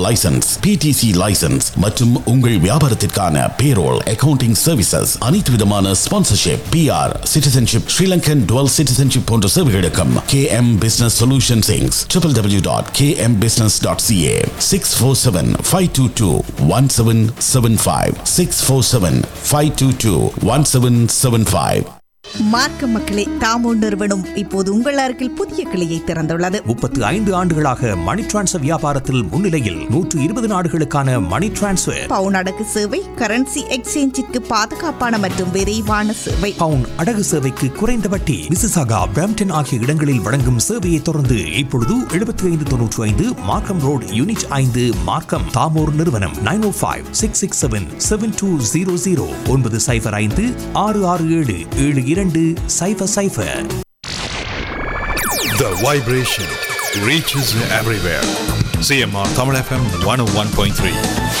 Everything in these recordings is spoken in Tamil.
லைசன்ஸ் பிடிசி லைசன்ஸ் மற்றும் உங்கள் வியாபாரத்திற்கான பேரோல் அக்கவுண்டிங் சர்வீசஸ் அனைத்து விதமான sponsorship PR citizenship Sri Lankan dual citizenship போன்ற சேவைகளுக்கும் கே எம் பிசினஸ் சொல்யூஷன் சிங்ஸ் triple W dot K M business dot CA six four seven five two two one seven seven five six four seven five two two one seven seven five மார்க்க மக்களே தாமோ நிறுவனம் இப்போது உங்கள் அருகில் புதிய கிளையை திறந்துள்ளது முப்பத்து ஐந்து ஆண்டுகளாக மணி டிரான்ஸ்ஃபர் வியாபாரத்தில் முன்னிலையில் நூற்று இருபது நாடுகளுக்கான மணி டிரான்ஸ்ஃபர் பவுன் அடகு சேவை கரன்சி எக்ஸ்சேஞ்சிற்கு பாதுகாப்பான மற்றும் விரைவான சேவை பவுன் அடகு சேவைக்கு குறைந்த வட்டி மிசிசாகா பிரம்டன் ஆகிய இடங்களில் வழங்கும் சேவையை தொடர்ந்து இப்பொழுது எழுபத்தி ஐந்து தொன்னூற்றி ஐந்து மார்க்கம் ரோடு யூனிட் ஐந்து மார்க்கம் தாமோர் நிறுவனம் nine O five six six seven seven two zero zero ஒன்பது சைஃபர் ஐந்து ஆறு ஆறு ஏழு ஏழு இரண்டு சைஃபர் சைஃபர் The vibration reaches everywhere. CMR Tamil FM 101.3.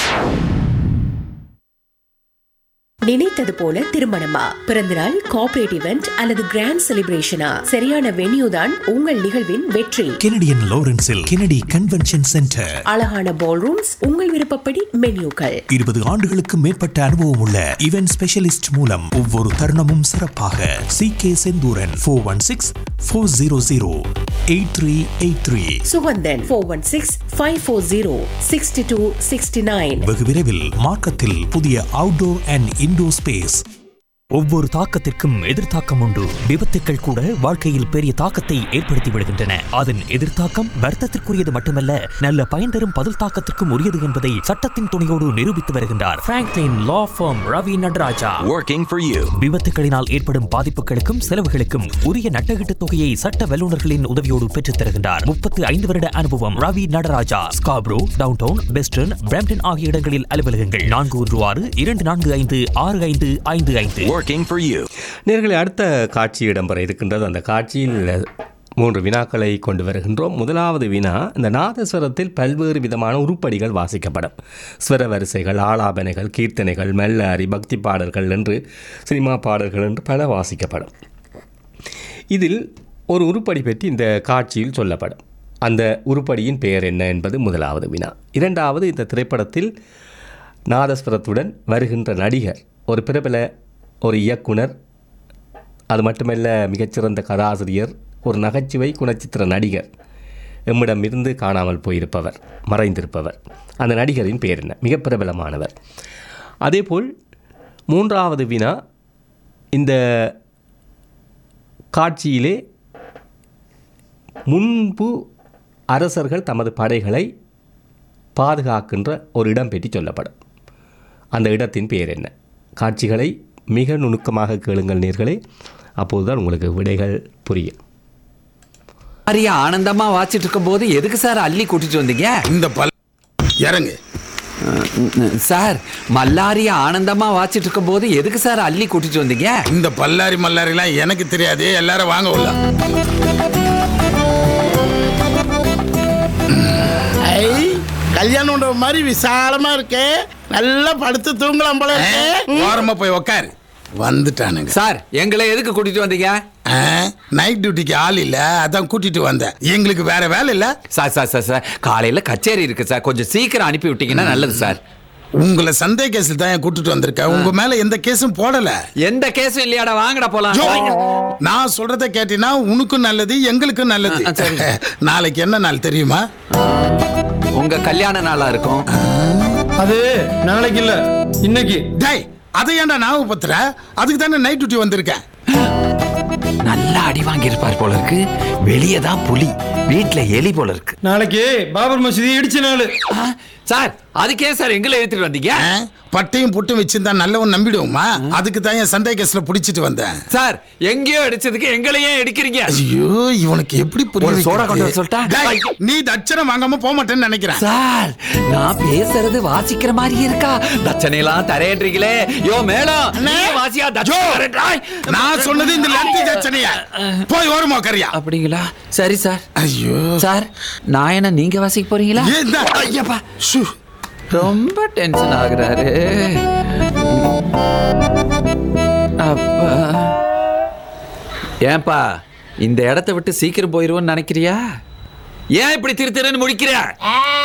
நினைத்தது போல திருமணமா பிறந்தநாள் கார்ப்பரேட் இவெண்ட் அல்லது கிராண்ட் செலிப்ரேஷனா சரியான வென்யூ தான் உங்கள் நிகழ்வின் வெற்றி கெனடியன் லாரன்ஸில் கெனடி கன்வென்ஷன் சென்டர் அழகான பால் ரூம்ஸ் உங்கள் விருப்பப்படி மென்யூக்கள் இருபது ஆண்டுகளுக்கு மேற்பட்ட அனுபவம் உள்ள இவென்ட் ஸ்பெஷலிஸ்ட் மூலம் ஒவ்வொரு தருணமும் சிறப்பாக C K Senthuran four one six four zero zero eight three eight three Suganthan four one six five four zero sixty two sixty nine வெகு விரைவில் மார்க்கத்தில் புதிய அவுட்டோர் அண்ட் இன்டோர் ஸ்பேஸ் ஒவ்வொரு தாக்கத்திற்கும் எதிர்த்தாக்கம் உண்டு விபத்துக்கள் கூட வாழ்க்கையில் பெரிய தாக்கத்தை ஏற்படுத்தி விடுகின்றன அதன் எதிர்த்தாக்கம் வருத்தத்திற்குரியது மட்டுமல்ல நல்ல பயன் தரும் பதில் தாக்கத்திற்கும் உரியது என்பதை சட்டத்தின் துணையோடு நிரூபித்து வருகின்றார் Franklin law firm Ravi Nadaraja Working for you. விபத்துகளினால் ஏற்படும் பாதிப்புகளுக்கும் செலவுகளுக்கும் உரிய நட்டகீட்டு தொகையை சட்ட வல்லுநர்களின் உதவியோடு பெற்றுத் தருகின்றார் முப்பத்து ஐந்து வருட அனுபவம் Ravi Nadaraja Scarborough downtown western Brampton ஆகிய இடங்களில் அலுவலகங்கள் நான்கு ஒன்று ஆறு இரண்டு நான்கு ஐந்து ஆறு ஐந்து ஐந்து ஐந்து Working for you. நேர்களை அடுத்த காட்சி இடம்பெற இருக்கின்றது அந்த காட்சியில் மூன்று வினாக்களை கொண்டு வருகின்றோம் முதலாவது வினா இந்த நாதஸ்வரத்தில் பல்வேறு விதமான உருப்படிகள் வாசிக்கப்படும் ஸ்வர வரிசைகள் ஆலாபனைகள் கீர்த்தனைகள் மெல்லாரி பக்தி பாடல்கள் என்று சினிமா பாடல்கள் என்று பல வாசிக்கப்படும் இதில் ஒரு உருப்படி பற்றி இந்த காட்சியில் சொல்லப்படும் அந்த உருப்படியின் பெயர் என்ன என்பது முதலாவது வினா இரண்டாவது இந்த திரைப்படத்தில் நாதஸ்வரத்துடன் வருகின்ற நடிகர் ஒரு பிரபல ஒரு இயக்குனர் அது மட்டுமல்ல மிகச்சிறந்த கதாசிரியர் ஒரு நகைச்சுவை குணச்சித்திர நடிகர் எம்மிடமிருந்து காணாமல் போயிருப்பவர் மறைந்திருப்பவர் அந்த நடிகரின் பெயர் என்ன மிக பிரபலமானவர் அதேபோல் மூன்றாவது வினா இந்த காட்சியிலே முன்பு அரசர்கள் தமது படைகளை பாதுகாக்கின்ற ஒரு இடம் பற்றி சொல்லப்படும் அந்த இடத்தின் பெயர் என்ன காட்சிகளை மிக நுணுக்கமாக கேளுங்கள் நேர்களே அப்போதுதான் உங்களுக்கு விடைகள் புரியும் அரியா ஆனந்தமா வாச்சிட்டு இருக்கும் போது எதுக்கு சார் அள்ளி கூட்டிட்டு வந்தீங்க இந்த பல் இறங்கு சார் மல்லாரிய ஆனந்தமா வாச்சிட்டு இருக்கும் போது எதுக்கு சார் அள்ளி கூட்டிட்டு வந்தீங்க இந்த பல்லாரி மல்லாரிலாம் எனக்கு தெரியாது எல்லாரும் வாங்க உள்ள ஐ கல்யாணம் மண்டபம் மாதிரி விசாலமா இருக்கு நல்லா படுத்து தூங்கலாம் போல இருக்கு ஓரமா போய் உக்காரு வந்துட்டானுங்க சார் எங்களை எதுக்கு கூட்டிட்டு வந்தீங்க நைட் டியூட்டிக்கு ஆள் இல்ல அதான் கூட்டிட்டு வந்தேன் எங்களுக்கு வேற வேலை இல்ல சார் சார் சார் சார் காலையில கச்சேரி இருக்கு சார் கொஞ்சம் சீக்கிரம் அனுப்பி விட்டீங்கன்னா நல்லது சார் உங்களை சந்தேக கேஸில் தான் கூட்டிட்டு வந்திருக்கேன் உங்க மேல எந்த கேஸும் போடல எந்த கேஸும் இல்லையாடா வாங்கடா போலாம் நான் சொல்றத கேட்டீங்கன்னா உனக்கும் நல்லது எங்களுக்கும் நல்லது ஆ, சரி. நாளைக்கு என்ன நாள் தெரியுமா உங்க கல்யாண நாளா இருக்கும் அது நாளைக்கு இல்ல இன்னைக்கு டேய் அதை ஏன்டா ஞாபகப்படுத்துற அதுக்கு தானே நைட் டியூட்டி வந்திருக்கேன் நல்லா அடி வாங்கியிருப்பார் போல இருக்கு வெளியே தான் புலி வீட்டுல எலி போல இருக்கு நாளைக்கு பாபர் மசூதி இடிச்ச நாள் ஆ, சார் அதுக்கே சார் எங்களை எடுத்துட்டு வந்தீங்க ஆ? பட்டையும் புட்டும் வச்சிருந்தா நல்லவன் நம்பிடுவோமா அதுக்கு தான் என் சந்தேக கேஸ்ல புடிச்சிட்டு வந்தேன் சார் எங்கேயோ அடிச்சதுக்கு எங்களையே அடிக்கிறீங்க ஐயோ இவனுக்கு எப்படி புரிய ஒரு சோடா வைக்கிறது? கொண்டு வர சொல்லட்டா? டேய், நீ தட்சணம் வாங்காம போக மாட்டேன்னு நினைக்கிறேன் சார் நான் பேசுறது வாசிக்கிற மாதிரி இருக்கா தட்சணையெல்லாம் தரேன்றீங்களே யோ மேடம் நீ வாசியா தட்சணை தரேன்றாய். நான் சொன்னது இந்த லத்தி தட்சணையா போய் ஓரமா கரியா அப்படிங்களா சரி சார் ஐயோ சார் நான் என்ன நீங்க வாசிக்க போறீங்களா ஏன் இந்த- ஐயப்பா ஷூ. ரொம்ப டென்ஷன் ஆகுறாரு அப்பா ஏன்பா இந்த இடத்த விட்டு சீக்கிரம் போயிருவோன்னு நினைக்கிறியா ஏன் இப்படி திரு திருன்னு முடிக்கிற